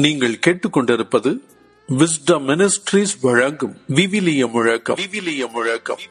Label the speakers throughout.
Speaker 1: நீங்கள் கேட்டுக்கொண்டிருப்பது wisdom ministries வழங்கும் விவிலிய முழக்கம் விவிலிய முழக்கம்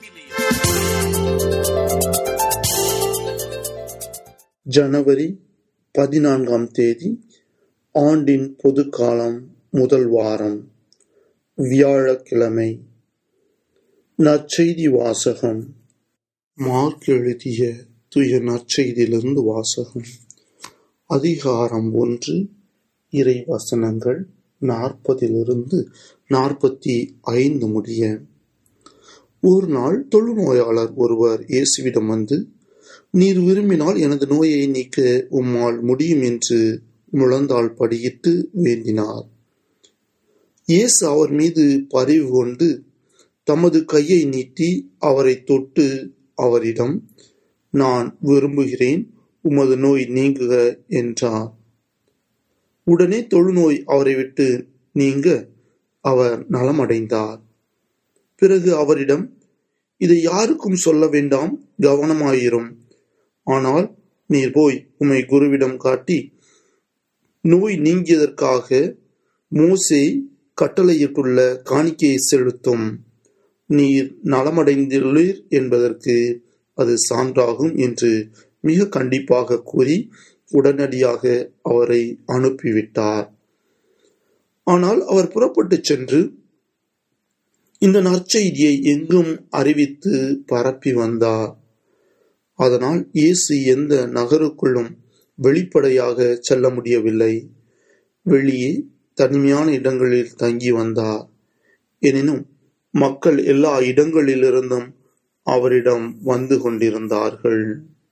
Speaker 2: ஜனவரி பதினான்காம் தேதி ஆண்டின் பொதுக்காலம் முதல் வாரம் வியாழக்கிழமை நற்செய்தி வாசகம் மார்க் எழுதிய துய நற்செய்தியிலிருந்து வாசகம் அதிகாரம் ஒன்று இறை வசனங்கள் நாற்பதிலிருந்து நாற்பத்தி ஐந்து முடிய ஒரு நாள் தொழுநோயாளர் ஒருவர் இயேசுவிடம் வந்து நீர் விரும்பினால் எனது நோயை நீக்க உம்மால் முடியும் என்று முழந்தாள் படியிட்டு வேண்டினார் இயேசு அவர் மீது பரிவு கொண்டு தமது கையை நீட்டி அவரை தொட்டு அவரிடம் நான் விரும்புகிறேன் உமது நோய் நீங்குக என்றார் உடனே தொழுநோய் அவரை விட்டு நீங்க அவர் நலமடைந்தார் பிறகு அவரிடம் இதை யாருக்கும் சொல்ல வேண்டாம் கவனமாயிரும் ஆனால் நீர் போய் உம்மை குருவிடம் காட்டி நோய் நீங்கியதற்காக மோசே கட்டளையிட்டுள்ள காணிக்கையை செலுத்தும் நீர் நலமடைந்துள்ளீர் என்பதற்கு அது சான்றாகும் என்று மிக கண்டிப்பாக கூறி உடனடியாக அவரை அனுப்பிவிட்டார் ஆனால் அவர் புறப்பட்டு சென்று இந்த நற்செய்தியை எங்கும் அறிவித்து பரப்பி வந்தார் அதனால் இயேசு எந்த நகருக்குள்ளும் வெளிப்படையாக செல்ல முடியவில்லை வெளியே தனிமையான இடங்களில் தங்கி வந்தார் எனினும் மக்கள் எல்லா இடங்களிலிருந்தும் அவரிடம் வந்து கொண்டிருந்தார்கள்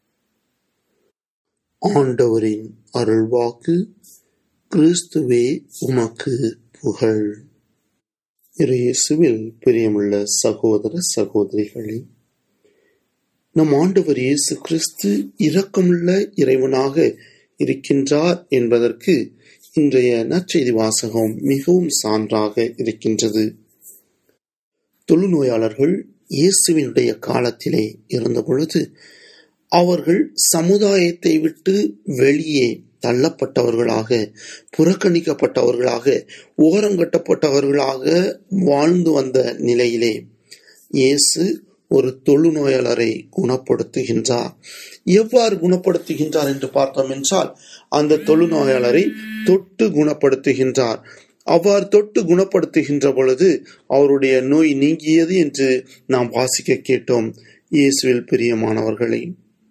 Speaker 2: ஆண்டவரின் அருள்வாக்கு கிறிஸ்துவே உமக்கு புகழ் இயேசுவில் பிரியமுள்ள சகோதர சகோதரிகளே நம் ஆண்டவர் இயேசு கிறிஸ்து இரக்கமுள்ள இறைவனாக இருக்கின்றார் என்பதற்கு இன்றைய நற்செய்தி வாசகம் மிகவும் சான்றாக இருக்கின்றது தொழுநோயாளர்கள் இயேசுவினுடைய காலத்திலே இருந்த பொழுது அவர்கள் சமுதாயத்தை விட்டு வெளியே தள்ளப்பட்டவர்களாக புறக்கணிக்கப்பட்டவர்களாக ஓரங்கட்டப்பட்டவர்களாக வாழ்ந்து வந்த நிலையிலே இயேசு ஒரு தொழுநோயாளரை குணப்படுத்துகின்றார் எவ்வாறு குணப்படுத்துகின்றார் என்று பார்த்தோம் என்றால் அந்த தொழுநோயாளரை தொட்டு குணப்படுத்துகின்றார் அவ்வாறு தொட்டு குணப்படுத்துகின்ற பொழுது அவருடைய நோய் நீங்கியது என்று நாம் வாசிக்க கேட்டோம் இயேசுவில் பிரியமானவர்களே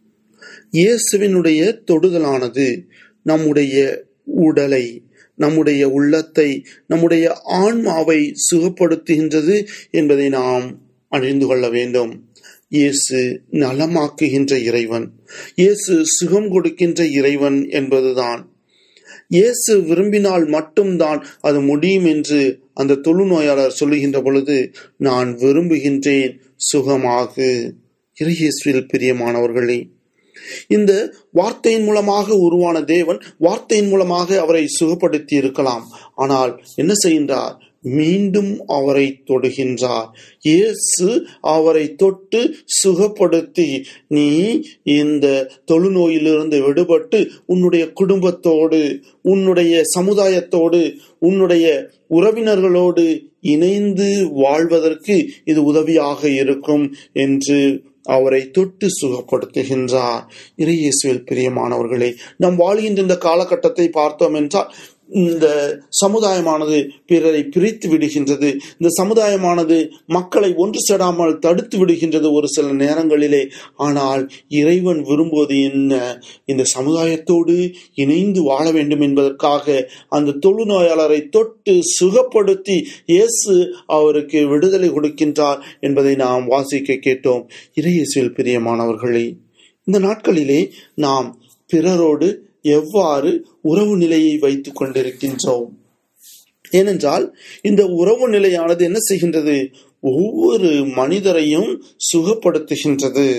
Speaker 2: இயேசுவினுடைய தொடுதலானது நம்முடைய உடலை நம்முடைய உள்ளத்தை நம்முடைய ஆன்மாவை சுகப்படுத்துகின்றது என்பதை நாம் அறிந்து கொள்ள வேண்டும் இயேசு நலமாக்குகின்ற இறைவன் இயேசு சுகம் கொடுக்கின்ற இறைவன் என்பதுதான் இயேசு விரும்பினால் மட்டும்தான் அது முடியும் என்று அந்த தொழுநோயாளர் சொல்லுகின்ற பொழுது நான் விரும்புகின்றேன் சுகமாகு இறையேசுவில் பிரியமானவர்களே இந்த வார்த்தையின் மூலமாக உருவான தேவன் வார்த்தையின் மூலமாக அவரை சுகப்படுத்தி இருக்கலாம் ஆனால் என்ன செய்கின்றார் மீண்டும் அவரை தொடுகின்றார் இயேசு அவரை தொட்டு சுகப்படுத்தி நீ இந்த தொழுநோயிலிருந்து விடுபட்டு உன்னுடைய குடும்பத்தோடு உன்னுடைய சமுதாயத்தோடு உன்னுடைய உறவினர்களோடு இணைந்து வாழ்வதற்கு இது உதவியாக இருக்கும் என்று அவரை தொட்டு சுகப்படுத்துகின்றார் இறையேசுவில் பிரியமானவர்களே நாம் வாழ்கின்ற இந்த காலகட்டத்தை பார்த்தோம் என்றால் இந்த சமுதாயமானது பிறரை பிரித்து விடுகின்றது இந்த சமுதாயமானது மக்களை ஒன்று சேராமல் தடுத்து விடுகின்றது ஒரு சில நேரங்களிலே ஆனால் இறைவன் விரும்புவது என்ன இந்த சமுதாயத்தோடு இணைந்து வாழ வேண்டும் என்பதற்காக அந்த தொழுநோயாளரை தொட்டு சுகப்படுத்தி இயேசு அவருக்கு விடுதலை கொடுக்கின்றார் என்பதை நாம் வாசிக்க கேட்டோம் இறையேசுவில் பிரியமானவர்களே இந்த நாட்களிலே நாம் பிறரோடு எவ்வாறு உறவு நிலையை வைத்துக் கொண்டிருக்கின்றோம் ஏனென்றால் இந்த உறவு நிலையானது என்ன செய்கின்றது ஒவ்வொரு மனிதரையும் சுகப்படுத்துகின்றது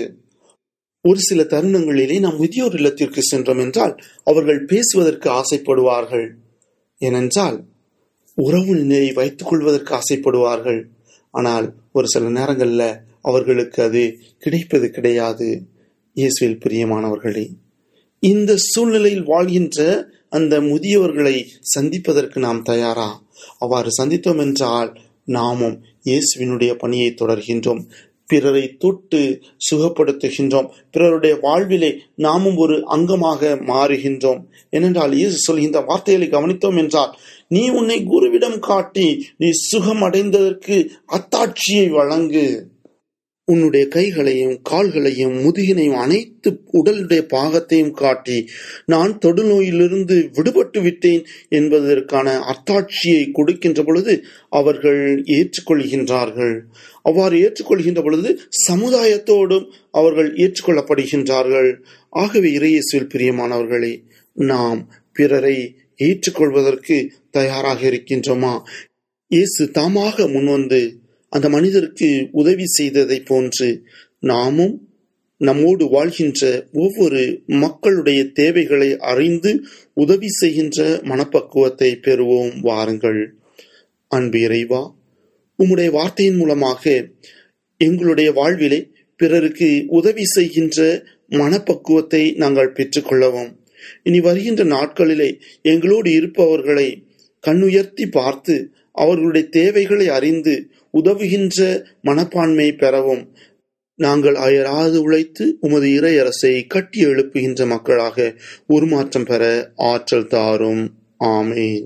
Speaker 2: ஒரு சில தருணங்களிலே நாம் முதியோர் இல்லத்திற்கு சென்றோம் என்றால் அவர்கள் பேசுவதற்கு ஆசைப்படுவார்கள் ஏனென்றால் உறவு நிலையை வைத்துக் கொள்வதற்கு ஆசைப்படுவார்கள் ஆனால் ஒரு சில நேரங்களில் அவர்களுக்கு அது கிடைப்பது கிடையாது இயேசுவில் பிரியமானவர்களே இந்த சூழ்நிலையில் வாழ்கின்ற அந்த முதியவர்களை சந்திப்பதற்கு நாம் தயாரா அவ்வாறு சந்தித்தோம் என்றால் நாமும் இயேசுவினுடைய பணியை தொடர்கின்றோம் பிறரை தொட்டு சுகப்படுத்துகின்றோம் பிறருடைய வாழ்விலே நாமும் ஒரு அங்கமாக மாறுகின்றோம் ஏனென்றால் இயேசு சொல்கின்ற வார்த்தைகளை கவனித்தோம் என்றால் நீ உன்னை குருவிடம் காட்டி நீ சுகம் அடைந்ததற்கு அத்தாட்சியை வழங்கு உன்னுடைய கைகளையும் கால்களையும் முதுகினையும் அனைத்து உடலுடைய பாகத்தையும் காட்டி நான் தொடுநோயிலிருந்து விடுபட்டு விட்டேன் என்பதற்கான அத்தாட்சியை கொடுக்கின்ற பொழுது அவர்கள் ஏற்றுக்கொள்கின்றார்கள் அவ்வாறு ஏற்றுக்கொள்கின்ற பொழுது சமுதாயத்தோடும் அவர்கள் ஏற்றுக்கொள்ளப்படுகின்றார்கள் ஆகவே இறையேசுவில் பிரியமானவர்களே நாம் பிறரை ஏற்றுக்கொள்வதற்கு தயாராக இருக்கின்றோமா இயேசு தாமாக முன்வந்து அந்த மனிதருக்கு உதவி செய்ததை போன்று நாமும் நம்மோடு வாழ்கின்ற ஒவ்வொரு மக்களுடைய தேவைகளை அறிந்து உதவி செய்கின்ற மனப்பக்குவத்தை பெறுவோம் வாருங்கள் அன்பு இறைவா உம்முடைய வார்த்தையின் மூலமாக எங்களுடைய வாழ்விலே பிறருக்கு உதவி செய்கின்ற மனப்பக்குவத்தை நாங்கள் பெற்றுக்கொள்ளவும் இனி வருகின்ற நாட்களிலே எங்களோடு இருப்பவர்களை கண்ணுயர்த்தி பார்த்து அவர்களுடைய தேவைகளை அறிந்து உதவுகின்ற மனப்பான்மை பெறவும் நாங்கள் அயராது உழைத்து உமது இறையரசை கட்டி எழுப்புகின்ற மக்களாக உருமாற்றம் பெற ஆற்றல் தாரும் ஆமேன்